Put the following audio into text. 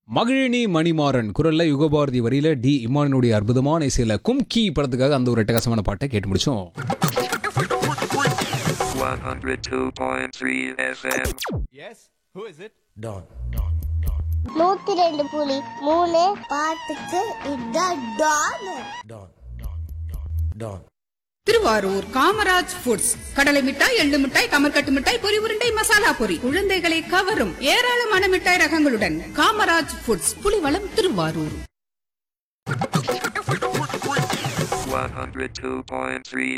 மகிழினி மணிமாறன் குரல்ல யுகபாரதி வரியில டி இமானுடைய அற்புதமான இசையில கும்கி படத்துக்காக அந்த ஒரு எட்டகாசமான பாட்டை கேட்டு முடிச்சோம் 102.3 FM. நூத்தி ரெண்டு புலி மூணு பாட்டுக்கு இதான் டான் திருவாரூர் காமராஜ் ஃபுட்ஸ் கடலை மிட்டாய் எள்ளு மிட்டாய் கமர்கட்டு மிட்டாய் பொரி உருண்டை மசாலா பொரி குழந்தைகளை கவரும் ஏராளமான மிட்டாய் ரகங்களுடன் காமராஜ் ஃபுட்ஸ் புலிவளம் திருவாரூர் 102.3